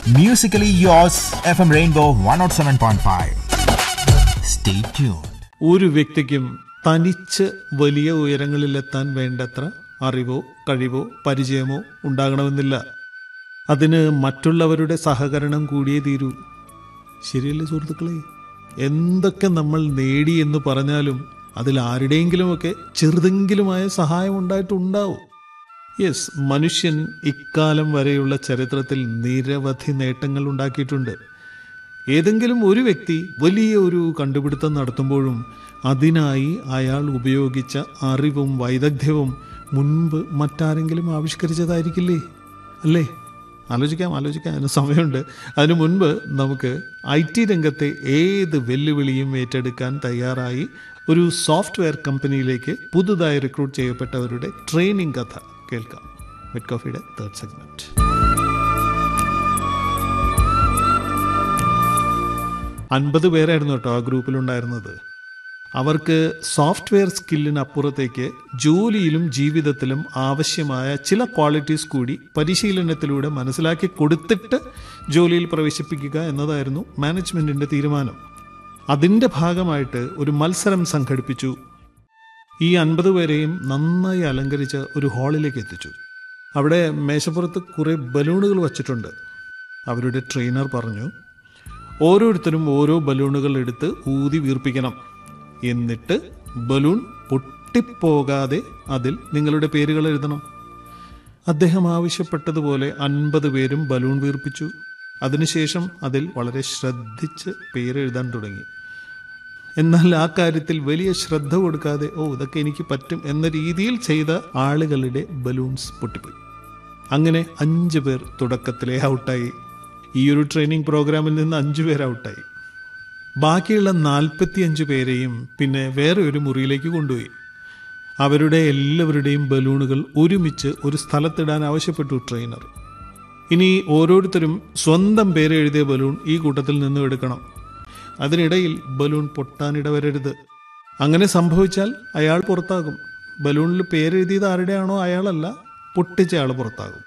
Musically yours, FM Rainbow 107.5. Stay tuned. ഒരു വ്യക്തിക്കും തനിച്ച് വലിയ ഉയരങ്ങളിലെത്താൻ വേണ്ടത്ര അറിവോ കഴിവോ പരിചയമോ ഉണ്ടാകണമെന്നില്ല അതിന് മറ്റുള്ളവരുടെ സഹകരണം കൂടിയേ തീരൂ ശരിയല്ലേ സുഹൃത്തുക്കളെ എന്തൊക്കെ നമ്മൾ നേടി എന്ന് പറഞ്ഞാലും അതിൽ ആരുടെയെങ്കിലുമൊക്കെ ചെറുതെങ്കിലുമായ സഹായം ഉണ്ടായിട്ടുണ്ടാവും യെസ് മനുഷ്യൻ ഇക്കാലം വരെയുള്ള ചരിത്രത്തിൽ നിരവധി നേട്ടങ്ങൾ ഉണ്ടാക്കിയിട്ടുണ്ട് ഏതെങ്കിലും ഒരു വ്യക്തി വലിയ ഒരു കണ്ടുപിടുത്തം നടത്തുമ്പോഴും അതിനായി അയാൾ ഉപയോഗിച്ച അറിവും വൈദഗ്ധ്യവും മുൻപ് മറ്റാരെങ്കിലും ആവിഷ്കരിച്ചതായിരിക്കില്ലേ അല്ലേ ആലോചിക്കാം ആലോചിക്കാം അതിന് സമയമുണ്ട് അതിനു മുൻപ് നമുക്ക് ഐ ടി രംഗത്തെ ഏത് വെല്ലുവിളിയും ഏറ്റെടുക്കാൻ തയ്യാറായി ഒരു സോഫ്റ്റ്വെയർ കമ്പനിയിലേക്ക് പുതുതായി റിക്രൂട്ട് ചെയ്യപ്പെട്ടവരുടെ ട്രെയിനിങ് കഥ കേൾക്കാം മിഡ് കോഫിയുടെ തേർഡ് സെഗ്മെന്റ് അൻപത് പേരായിരുന്നു കേട്ടോ ആ ഗ്രൂപ്പിലുണ്ടായിരുന്നത് അവർക്ക് സോഫ്റ്റ്വെയർ സ്കില്ലിനപ്പുറത്തേക്ക് ജോലിയിലും ജീവിതത്തിലും ആവശ്യമായ ചില ക്വാളിറ്റീസ് കൂടി പരിശീലനത്തിലൂടെ മനസ്സിലാക്കി കൊടുത്തിട്ട് ജോലിയിൽ പ്രവേശിപ്പിക്കുക എന്നതായിരുന്നു മാനേജ്മെന്റിന്റെ തീരുമാനം അതിന്റെ ഭാഗമായിട്ട് ഒരു മത്സരം സംഘടിപ്പിച്ചു ഈ അൻപത് പേരെയും നന്നായി അലങ്കരിച്ച ഒരു ഹാളിലേക്ക് എത്തിച്ചു അവിടെ മേശപ്പുറത്ത് കുറേ ബലൂണുകൾ വച്ചിട്ടുണ്ട് അവരുടെ ട്രെയിനർ പറഞ്ഞു ഓരോരുത്തരും ഓരോ ബലൂണുകൾ എടുത്ത് ഊതി വീർപ്പിക്കണം എന്നിട്ട് ബലൂൺ പൊട്ടിപ്പോകാതെ അതിൽ നിങ്ങളുടെ പേരുകൾ എഴുതണം അദ്ദേഹം ആവശ്യപ്പെട്ടതുപോലെ അൻപത് പേരും ബലൂൺ വീർപ്പിച്ചു അതിനുശേഷം അതിൽ വളരെ ശ്രദ്ധിച്ച് പേരെഴുതാൻ തുടങ്ങി എന്നാൽ ആ കാര്യത്തിൽ വലിയ ശ്രദ്ധ കൊടുക്കാതെ ഓ ഇതൊക്കെ എനിക്ക് പറ്റും എന്ന രീതിയിൽ ചെയ്ത ആളുകളുടെ ബലൂൺസ് പൊട്ടിപ്പോയി അങ്ങനെ അഞ്ച് പേർ തുടക്കത്തിലെ ഔട്ടായി ഈ ഒരു ട്രെയിനിങ് പ്രോഗ്രാമിൽ നിന്ന് അഞ്ചു പേർ ഔട്ടായി ബാക്കിയുള്ള നാൽപ്പത്തിയഞ്ച് പേരെയും പിന്നെ വേറെ ഒരു മുറിയിലേക്ക് കൊണ്ടുപോയി അവരുടെ എല്ലാവരുടെയും ബലൂണുകൾ ഒരുമിച്ച് ഒരു സ്ഥലത്തിടാൻ ആവശ്യപ്പെട്ടു ട്രെയിനർ ഇനി ഓരോരുത്തരും സ്വന്തം പേര് എഴുതിയ ബലൂൺ ഈ കൂട്ടത്തിൽ നിന്നും എടുക്കണം അതിനിടയിൽ ബലൂൺ പൊട്ടാനിട വരരുത് അങ്ങനെ സംഭവിച്ചാൽ അയാൾ പുറത്താകും ബലൂണിൽ പേരെഴുതിയത് ആരുടെയാണോ അയാളല്ല പൊട്ടിച്ച ആൾ പുറത്താകും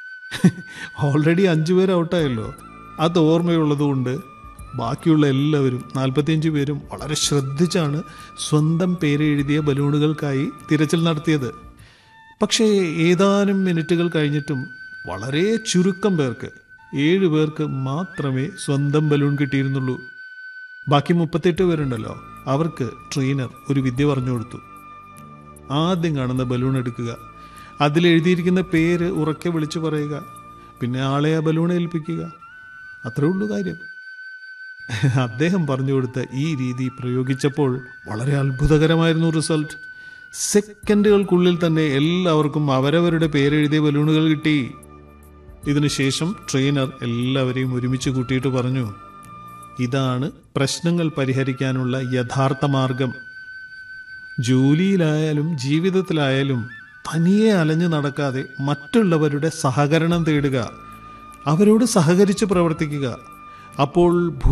ഓൾറെഡി അഞ്ചു പേര് ഔട്ടായല്ലോ അത് ഓർമ്മയുള്ളതുകൊണ്ട് ബാക്കിയുള്ള എല്ലാവരും നാൽപ്പത്തിയഞ്ച് പേരും വളരെ ശ്രദ്ധിച്ചാണ് സ്വന്തം പേര് എഴുതിയ ബലൂണുകൾക്കായി തിരച്ചിൽ നടത്തിയത് പക്ഷേ ഏതാനും മിനിറ്റുകൾ കഴിഞ്ഞിട്ടും വളരെ ചുരുക്കം പേർക്ക് ഏഴ് പേർക്ക് മാത്രമേ സ്വന്തം ബലൂൺ കിട്ടിയിരുന്നുള്ളൂ ബാക്കി മുപ്പത്തെട്ട് പേരുണ്ടല്ലോ അവർക്ക് ട്രെയിനർ ഒരു വിദ്യ പറഞ്ഞു കൊടുത്തു ആദ്യം കാണുന്ന ബലൂൺ എടുക്കുക അതിലെഴുതിയിരിക്കുന്ന പേര് ഉറക്കെ വിളിച്ചു പറയുക പിന്നെ ആളെ ആ ബലൂൺ ഏൽപ്പിക്കുക അത്രേ ഉള്ളൂ കാര്യം അദ്ദേഹം പറഞ്ഞു കൊടുത്ത ഈ രീതി പ്രയോഗിച്ചപ്പോൾ വളരെ അത്ഭുതകരമായിരുന്നു റിസൾട്ട് സെക്കൻഡുകൾക്കുള്ളിൽ തന്നെ എല്ലാവർക്കും അവരവരുടെ പേരെഴുതിയ ബലൂണുകൾ കിട്ടി ഇതിനുശേഷം ട്രെയിനർ എല്ലാവരെയും ഒരുമിച്ച് കൂട്ടിയിട്ട് പറഞ്ഞു ഇതാണ് പ്രശ്നങ്ങൾ പരിഹരിക്കാനുള്ള യഥാർത്ഥ മാർഗം ജോലിയിലായാലും ജീവിതത്തിലായാലും തനിയെ അലഞ്ഞു നടക്കാതെ മറ്റുള്ളവരുടെ സഹകരണം തേടുക അവരോട് സഹകരിച്ച് പ്രവർത്തിക്കുക അപ്പോൾ